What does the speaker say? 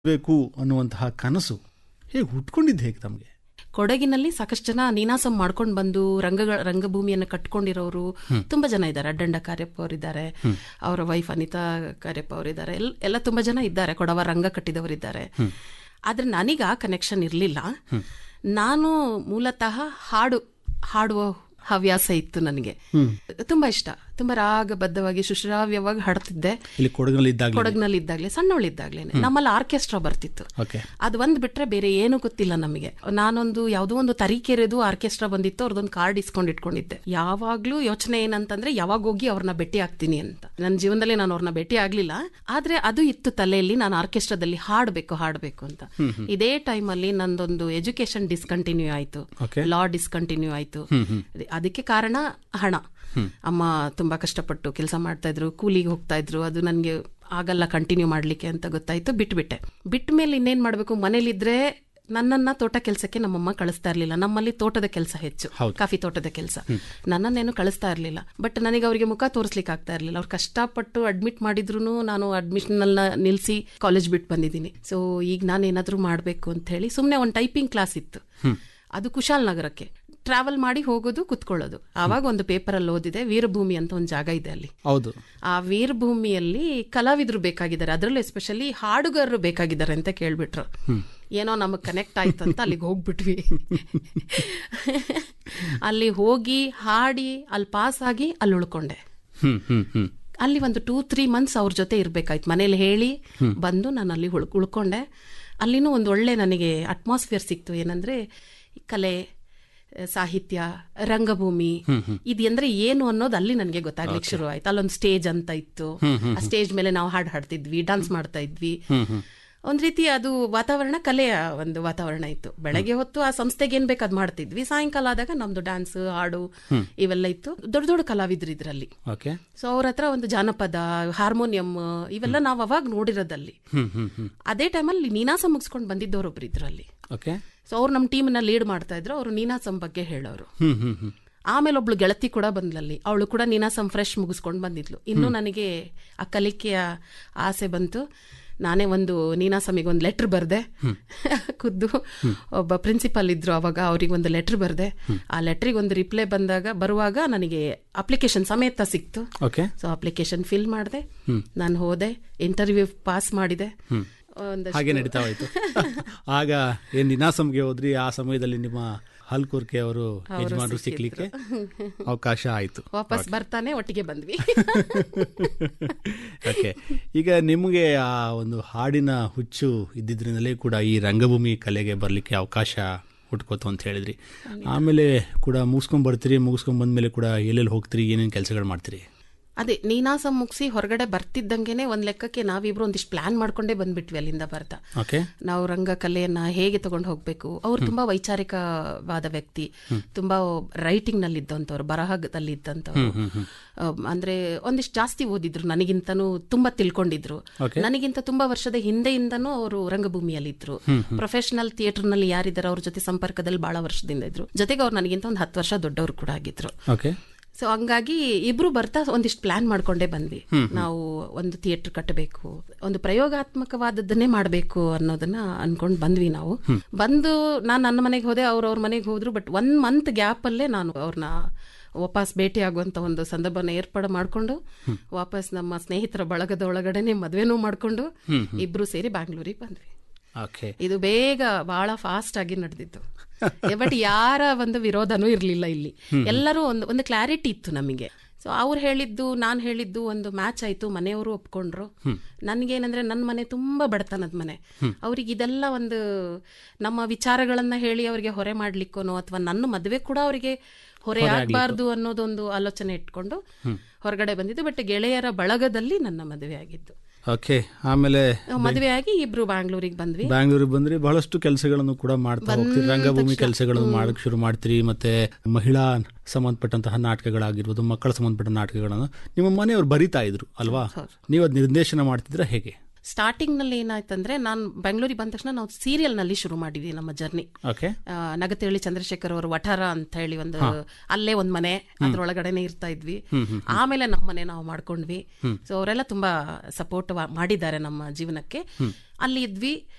ಬೇಕು ಅನ್ನುವಂತಹ ಕನಸು ಹೇಗೆ ಹುಟ್ಕೊಂಡಿದ್ದು ಹೇಗೆ ತಮಗೆ ಕೊಡಗಿನಲ್ಲಿ ಸಾಕಷ್ಟು ಜನ ನೀನಾಸಂ ಮಾಡ್ಕೊಂಡು ಬಂದು ರಂಗಗಳ ರಂಗಭೂಮಿಯನ್ನು ಕಟ್ಕೊಂಡಿರೋರು ತುಂಬಾ ಜನ ಇದ್ದಾರೆ ಅಡ್ಡಂಡ ಕಾರ್ಯಪ್ಪ ಅವರಿದ್ದಾರೆ ಅವರ ವೈಫ್ ಅನಿತಾ ಕಾರ್ಯಪ್ಪ ಅವರಿದ್ದಾರೆ ಎಲ್ಲ ಎಲ್ಲ ತುಂಬಾ ಜನ ಇದ್ದಾರೆ ಕೊಡವ ರಂಗ ಕಟ್ಟಿದವರಿದ್ದಾರೆ ಆದ್ರೆ ನನಗೆ ಆ ಕನೆಕ್ಷನ್ ಇರಲಿಲ್ಲ ನಾನು ಮೂಲತಃ ಹಾಡು ಹಾಡುವ ಹವ್ಯಾಸ ಇತ್ತು ನನಗೆ ತುಂಬಾ ಇಷ್ಟ ತುಂಬಾ ರಾಗಬದ್ಧವಾಗಿ ಸುಶ್ರಾವ್ಯವಾಗಿ ಹಾಡ್ತಿದ್ದೆ ಇಲ್ಲಿ ಕೊಡಗಿನಲ್ಲಿ ಇದ್ದಾಗಲೇ ಕೊಡಗಿನಲ್ಲಿ ಇದ್ದಾಗ್ಲೇ ಸಣ್ಣವಳಿದ್ದಾಗ್ಲೇನೆ ನಮ್ಮಲ್ಲಿ ಆರ್ಕೆಸ್ಟ್ರಾ ಬರ್ತಿತ್ತು ಓಕೆ ಅದು ಒಂದ್ ಬಿಟ್ರೆ ಬೇರೆ ಏನು ಗೊತ್ತಿಲ್ಲ ನಮಗೆ ನಾನೊಂದು ಯಾವುದೋ ಒಂದು ತರೀಕೆರೆದು ಆರ್ಕೆಸ್ಟ್ರಾ ಬಂದಿತ್ತು ಅವ್ರದೊಂದು ಕಾರ್ಡ್ ಇಸ್ಕೊಂಡು ಇಟ್ಕೊಂಡಿದ್ದೆ ಯಾವಾಗ್ಲೂ ಯೋಚನೆ ಏನಂತಂದ್ರೆ ಯಾವಾಗ ಹೋಗಿ ಅವ್ರನ್ನ ಭೇಟಿ ಆಗ್ತೀನಿ ಅಂತ ನನ್ನ ಜೀವನದಲ್ಲಿ ನಾನು ಅವ್ರನ್ನ ಭೇಟಿ ಆಗ್ಲಿಲ್ಲ ಆದ್ರೆ ಅದು ಇತ್ತು ತಲೆಯಲ್ಲಿ ನಾನು ಆರ್ಕೆಸ್ಟ್ರಾದಲ್ಲಿ ಹಾಡ್ಬೇಕು ಹಾಡ್ಬೇಕು ಅಂತ ಇದೇ ಟೈಮಲ್ಲಿ ನಂದೊಂದು ಎಜುಕೇಶನ್ ಡಿಸ್ಕಂಟಿನ್ಯೂ ಆಯ್ತು Okay. ಲಾ ಡಿಸ್ಕಂಟಿನ್ಯೂ ಆಯ್ತು ಅದಕ್ಕೆ ಕಾರಣ ಹಣ ಅಮ್ಮ ತುಂಬಾ ಕಷ್ಟಪಟ್ಟು ಕೆಲಸ ಮಾಡ್ತಾ ಇದ್ರು ಕೂಲಿಗೆ ಹೋಗ್ತಾ ಇದ್ರು ಅದು ನನಗೆ ಆಗಲ್ಲ ಕಂಟಿನ್ಯೂ ಮಾಡ್ಲಿಕ್ಕೆ ಅಂತ ಗೊತ್ತಾಯ್ತು ಬಿಟ್ಬಿಟ್ಟೆ ಬಿಟ್ಟ ಮೇಲೆ ಇನ್ನೇನ್ ಮಾಡ್ಬೇಕು ಮನೇಲಿದ್ರೆ ನನ್ನನ್ನ ತೋಟ ಕೆಲಸಕ್ಕೆ ನಮ್ಮಮ್ಮ ಕಳಿಸ್ತಾ ಇರ್ಲಿಲ್ಲ ನಮ್ಮಲ್ಲಿ ತೋಟದ ಕೆಲಸ ಹೆಚ್ಚು ಹೌದು. ಕಾಫಿ ತೋಟದ ಕೆಲಸ ನನ್ನನ್ನೇನು ಕಳಿಸ್ತಾ ಇರ್ಲಿಲ್ಲ ಬಟ್ ನನಗೆ ಅವರಿಗೆ ಮುಖ ತೋರಿಸ್ಲಿಕ್ಕೆ ಆಗ್ತಾ ಇರ್ಲಿಲ್ಲ ಅವ್ರು ಕಷ್ಟಪಟ್ಟು ಅಡ್ಮಿಟ್ ಮಾಡಿದ್ರು ನಾನು ಅಡ್ಮಿಷನ್ ಅನ್ನ ನಿಲ್ಸಿ ಕಾಲೇಜ್ ಬಿಟ್ಟು ಬಂದಿದ್ದೀನಿ ಸೊ ಈಗ ನಾನು ಏನಾದ್ರೂ ಮಾಡ್ಬೇಕು ಅಂತ ಹೇಳಿ ಸುಮ್ಮನೆ ಒಂದು ಟೈಪಿಂಗ್ ಕ್ಲಾಸ್ ಇತ್ತು ಅದು ಕುಶಾಲ್ ನಗರಕ್ಕೆ ಟ್ರಾವೆಲ್ ಮಾಡಿ ಹೋಗೋದು ಕುತ್ಕೊಳ್ಳೋದು ಆವಾಗ ಒಂದು ಪೇಪರ್ ಅಲ್ಲಿ ಓದಿದೆ ವೀರಭೂಮಿ ಅಂತ ಒಂದು ಜಾಗ ಇದೆ ಅಲ್ಲಿ ಹೌದು ಆ ವೀರಭೂಮಿಯಲ್ಲಿ ಕಲಾವಿದರು ಬೇಕಾಗಿದ್ದಾರೆ ಅದರಲ್ಲೂ ಎಸ್ಪೆಷಲಿ ಹಾಡುಗಾರರು ಬೇಕಾಗಿದ್ದಾರೆ ಅಂತ ಕೇಳ್ಬಿಟ್ರು ಏನೋ ನಮಗ್ ಕನೆಕ್ಟ್ ಆಯ್ತು ಅಂತ ಅಲ್ಲಿಗೆ ಹೋಗ್ಬಿಟ್ವಿ ಅಲ್ಲಿ ಹೋಗಿ ಹಾಡಿ ಅಲ್ಲಿ ಪಾಸ್ ಆಗಿ ಅಲ್ಲಿ ಉಳ್ಕೊಂಡೆ ಹ್ಮ್ ಹ್ಮ್ ಹ್ಮ್ ಅಲ್ಲಿ ಒಂದು ಟೂ ತ್ರೀ ಮಂತ್ಸ್ ಅವ್ರ ಜೊತೆ ಇರ್ಬೇಕಾಯ್ತು ಮನೇಲಿ ಹೇಳಿ ಬಂದು ನಾನು ಅಲ್ಲಿ ಉಳ್ ಉಳ್ಕೊಂಡೆ ಅಲ್ಲಿನೂ ಒಂದು ಒಳ್ಳೆ ನನಗೆ ಅಟ್ಮಾಸ್ಫಿಯರ್ ಸಿಕ್ತು ಏನಂದ್ರೆ ಕಲೆ ಸಾಹಿತ್ಯ ರಂಗಭೂಮಿ ಇದು ಅಂದ್ರೆ ಏನು ಅನ್ನೋದು ಅಲ್ಲಿ ನನಗೆ ಗೊತ್ತಾಗ್ಲಿಕ್ಕೆ ಶುರು ಆಯ್ತು ಅಲ್ಲೊಂದು ಸ್ಟೇಜ್ ಅಂತ ಇತ್ತು ಆ ಸ್ಟೇಜ್ ಮೇಲೆ ನಾವು ಹಾಡು ಹಾಡ್ತಿದ್ವಿ ಡಾನ್ಸ್ ಮಾಡ್ತಾ ಇದ್ವಿ ಒಂದ್ ರೀತಿ ಅದು ವಾತಾವರಣ ಕಲೆಯ ಒಂದು ವಾತಾವರಣ ಇತ್ತು ಬೆಳಗ್ಗೆ ಹೊತ್ತು ಆ ಸಂಸ್ಥೆಗೆ ಏನ್ ಬೇಕು ಅದ್ ಮಾಡ್ತಿದ್ವಿ ಸಾಯಂಕಾಲ ಆದಾಗ ನಮ್ದು ಡ್ಯಾನ್ಸ್ ಹಾಡು ಇವೆಲ್ಲ ಇತ್ತು ದೊಡ್ಡ ದೊಡ್ಡ ಕಲಾವಿದ್ರು ಇದ್ರಲ್ಲಿ ಓಕೆ ಸೊ ಅವ್ರ ಹತ್ರ ಒಂದು ಜಾನಪದ ಹಾರ್ಮೋನಿಯಂ ಇವೆಲ್ಲ ನಾವು ಅವಾಗ ನೋಡಿರೋದಲ್ಲಿ ಹ್ಮ್ ಹ್ಮ್ ಹ್ಮ್ ಅದೇ ಟೈಮಲ್ಲಿ ನೀನಾಸ ಮುಗಿಸ್ಕೊಂಡು ಬಂದಿದ್ದವ್ರು ಒಬ್ರು ಇದ್ರಲ್ಲಿ ಓಕೆ ಸೊ ಅವ್ರು ನಮ್ಮ ಟೀಮ್ನ ಲೀಡ್ ಮಾಡ್ತಾ ಇದ್ರು ಅವರು ನೀನಾಸಂ ಬಗ್ಗೆ ಹೇಳೋರು ಹ್ಮ್ ಹ್ಮ್ ಹ್ಮ್ ಆಮೇಲೆ ಒಬ್ಳು ಗೆಳತಿ ಕೂಡ ಬಂದ್ಲಲ್ಲಿ ಅವಳು ಕೂಡ ನೀನಾಸಂ ಫ್ರೆಶ್ ಮುಗಿಸ್ಕೊಂಡು ಬಂದಿದ್ಲು ಇನ್ನು ನನಗೆ ಆ ಕಲಿಕೆಯ ಆಸೆ ಬಂತು ನಾನೇ ಒಂದು ನೀನಾಸಮಿಗೆ ಒಂದು ಲೆಟರ್ ಬರ್ದೆ ಖುದ್ದು ಒಬ್ಬ ಪ್ರಿನ್ಸಿಪಲ್ ಇದ್ರು ಅವಾಗ ಅವ್ರಿಗೆ ಒಂದು ಲೆಟರ್ ಬರ್ದೆ ಆ ಲೆಟ್ರಿಗೆ ಒಂದು ರಿಪ್ಲೈ ಬಂದಾಗ ಬರುವಾಗ ನನಗೆ ಅಪ್ಲಿಕೇಶನ್ ಸಮೇತ ಸಿಕ್ತು ಓಕೆ ಸೊ ಅಪ್ಲಿಕೇಶನ್ ಫಿಲ್ ಮಾಡಿದೆ ನಾನು ಹೋದೆ ಇಂಟರ್ವ್ಯೂ ಪಾಸ್ ಮಾಡಿದೆ ಒಂದಷ್ಟು ಹಾಗೆ ನಡೀತಾ ಹೋಯ್ತು ಆಗ ಏನ್ ನಿನಾಸಂಗೆ ಹೋದ್ರಿ ಆ ಸಮಯದಲ್ಲಿ ನಿಮ್ಮ ಹಲ್ಕೂರ್ಕೆ ಅವರು ಯಜಮಾನರು ಸಿಕ್ಲಿಕ್ಕೆ ಅವಕಾಶ ಆಯ್ತು ವಾಪಸ್ ಬರ್ತಾನೆ ಒಟ್ಟಿಗೆ ಬಂದ್ವಿ ಓಕೆ ಈಗ ನಿಮಗೆ ಆ ಒಂದು ಹಾಡಿನ ಹುಚ್ಚು ಇದ್ದಿದ್ರಿಂದಲೇ ಕೂಡ ಈ ರಂಗಭೂಮಿ ಕಲೆಗೆ ಬರಲಿಕ್ಕೆ ಅವಕಾಶ ಹುಟ್ಕೋತು ಅಂತ ಹೇಳಿದ್ರಿ ಆಮೇಲೆ ಕೂಡ ಮುಗಿಸ್ಕೊಂಡ್ ಬರ್ತೀರಿ ಮುಗಿಸ್ಕೊಂಡ್ ಬಂದ್ಮೇಲೆ ಕೂಡ ಎಲ್ಲೆಲ್ಲಿ ಹೋಗ್ತೀರಿ ಏನೇನು ಕೆಲಸಗಳು ಮಾಡ್ತೀರಿ ಅದೇ ನೀನಾಸಂ ಮುಗಿಸಿ ಹೊರಗಡೆ ಬರ್ತಿದ್ದಂಗೆನೆ ಒಂದ್ ಲೆಕ್ಕಕ್ಕೆ ನಾವಿಬ್ರು ಒಂದಿಷ್ಟು ಪ್ಲಾನ್ ಮಾಡ್ಕೊಂಡೇ ಬಂದ್ಬಿಟ್ವಿ ಅಲ್ಲಿಂದ ಬರ್ತಾ ಓಕೆ ನಾವು ರಂಗಕಲೆಯನ್ನ ಹೇಗೆ ತಗೊಂಡು ಹೋಗ್ಬೇಕು ಅವ್ರು ತುಂಬಾ ವೈಚಾರಿಕವಾದ ವ್ಯಕ್ತಿ ತುಂಬಾ ರೈಟಿಂಗ್ ನಲ್ಲಿ ಇದ್ದಂತವ್ರು ಬರಹದಲ್ಲಿ ಇದ್ದಂತವ್ರು ಅಹ್, ಅಂದ್ರೆ ಒಂದಿಷ್ಟು ಜಾಸ್ತಿ ಓದಿದ್ರು ನನಗಿಂತನೂ ತುಂಬಾ ತಿಳ್ಕೊಂಡಿದ್ರು ನನಗಿಂತ ತುಂಬಾ ವರ್ಷದ ಹಿಂದೆಯಿಂದನೂ ಅವರು ರಂಗಭೂಮಿಯಲ್ಲಿದ್ರು ಪ್ರೊಫೆಷನಲ್ ಥಿಯೇಟರ್ ನಲ್ಲಿ ಯಾರಿದ್ದಾರೆ ಅವ್ರ ಜೊತೆ ಸಂಪರ್ಕದಲ್ಲಿ ಬಹಳ ವರ್ಷದಿಂದ ಇದ್ರು ಜೊತೆಗೆ ಅವ್ರು ನನಗಿಂತ ಒಂದು ಹತ್ತು ವರ್ಷ ದೊಡ್ಡವರು ಕೂಡ ಆಗಿದ್ರು ಓಕೆ ಸೊ ಹಂಗಾಗಿ ಇಬ್ರು ಬರ್ತಾ ಒಂದಿಷ್ಟು ಪ್ಲಾನ್ ಮಾಡ್ಕೊಂಡೇ ಬಂದ್ವಿ ನಾವು ಒಂದು ಥಿಯೇಟರ್ ಕಟ್ಟಬೇಕು ಒಂದು ಪ್ರಯೋಗಾತ್ಮಕವಾದದ್ದನ್ನೇ ಮಾಡಬೇಕು ಅನ್ನೋದನ್ನ ಅನ್ಕೊಂಡ್ ಬಂದ್ವಿ ನಾವು ಬಂದು ನಾನು ನನ್ನ ಮನೆಗೆ ಹೋದೆ ಅವ್ರ ಅವ್ರ ಮನೆಗೆ ಹೋದ್ರು ಬಟ್ ಒನ್ ಮಂತ್ ಗ್ಯಾಪ್ ಅಲ್ಲೇ ನಾನು ಅವ್ರನ್ನ ವಾಪಸ್ ಭೇಟಿ ಆಗುವಂತ ಒಂದು ಸಂದರ್ಭನ ಏರ್ಪಾಡು ಮಾಡ್ಕೊಂಡು ವಾಪಸ್ ನಮ್ಮ ಸ್ನೇಹಿತರ ಬಳಗದ ಒಳಗಡೆನೆ ಮದ್ವೆನೂ ಮಾಡ್ಕೊಂಡು ಇಬ್ರು ಸೇರಿ ಬ್ಯಾಂಗ್ಳೂರಿಗೆ ಬಂದ್ವಿ ಓಕೆ ಇದು ಬೇಗ ಬಹಳ ಫಾಸ್ಟ್ ಆಗಿ ನಡೆದಿತ್ತು ಬಟ್ ಯಾರ ಒಂದು ವಿರೋಧನೂ ಇರಲಿಲ್ಲ ಇಲ್ಲಿ ಎಲ್ಲರೂ ಒಂದು ಒಂದು ಕ್ಲಾರಿಟಿ ಇತ್ತು ನಮಗೆ ಸೊ ಅವ್ರು ಹೇಳಿದ್ದು ನಾನು ಹೇಳಿದ್ದು ಒಂದು ಮ್ಯಾಚ್ ಆಯ್ತು ಮನೆಯವರು ಒಪ್ಕೊಂಡ್ರು ನನ್ಗೇನಂದ್ರೆ ನನ್ನ ಮನೆ ತುಂಬಾ ಬಡತನದ ಮನೆ ಅವ್ರಿಗೆ ಇದೆಲ್ಲ ಒಂದು ನಮ್ಮ ವಿಚಾರಗಳನ್ನ ಹೇಳಿ ಅವರಿಗೆ ಹೊರೆ ಮಾಡ್ಲಿಕ್ಕೋ ಅಥವಾ ನನ್ನ ಮದುವೆ ಕೂಡ ಅವರಿಗೆ ಹೊರೆ ಆಗ್ಬಾರ್ದು ಅನ್ನೋದೊಂದು ಆಲೋಚನೆ ಇಟ್ಕೊಂಡು ಹೊರಗಡೆ ಬಂದಿದ್ದು ಬಟ್ ಗೆಳೆಯರ ಬಳಗದಲ್ಲಿ ನನ್ನ ಮದುವೆ ಆಗಿದ್ದು ಓಕೆ ಆಮೇಲೆ ಮದುವೆ ಆಗಿ ಇಬ್ರು ಬ್ಯಾಂಗ್ಳೂರಿಗೆ ಬಂದ್ವಿ ಬ್ಯಾಂಗ್ಳೂರಿಗೆ ಬಂದ್ರೆ ಬಹಳಷ್ಟು ಕೆಲಸಗಳನ್ನು ಕೂಡ ಮಾಡ್ತಾ ಹೋಗ್ತೀರಿ ರಂಗಭೂಮಿ ಕೆಲಸಗಳನ್ನು ಮಾಡಕ್ ಶುರು ಮಾಡ್ತೀರಿ ಮತ್ತೆ ಮಹಿಳಾ ಸಂಬಂಧಪಟ್ಟಂತಹ ನಾಟಕಗಳಾಗಿರ್ಬೋದು ಮಕ್ಕಳ ಸಂಬಂಧಪಟ್ಟ ನಾಟಕಗಳನ್ನು ನಿಮ್ಮ ಮನೆಯವರು ಬರಿತಾ ಇದ್ರು ಅಲ್ವಾ ನೀವು ಅದ್ ನಿರ್ದೇಶನ ಮಾಡ್ತಿದ್ರ ಹೇಗೆ ಸ್ಟಾರ್ಟಿಂಗ್ ನಲ್ಲಿ ಏನಾಯ್ತಂದ್ರೆ ನಾನು ಬೆಂಗಳೂರಿಗೆ ಬಂದ ತಕ್ಷಣ ನಾವು ಸೀರಿಯಲ್ ನಲ್ಲಿ ಶುರು ಮಾಡಿದ್ವಿ ನಮ್ಮ ಜರ್ನಿ ಓಕೆ ನಗತೇಳಿ ಚಂದ್ರಶೇಖರ್ ಅವರು ವಠಾರ ಅಂತ ಹೇಳಿ ಒಂದು ಅಲ್ಲೇ ಒಂದ್ ಮನೆ ಅದ್ರೊಳಗಡೆನೆ ಇರ್ತಾ ಇದ್ವಿ ಆಮೇಲೆ ನಮ್ಮ ಮನೆ ನಾವು ಮಾಡ್ಕೊಂಡ್ವಿ ಸೊ ಅವರೆಲ್ಲ ತುಂಬಾ ಸಪೋರ್ಟ್ ಮಾಡಿದ್ದಾರೆ ನಮ್ಮ ಜೀವನಕ್ಕೆ ಅಲ್ಲಿ ಇದ್ವಿ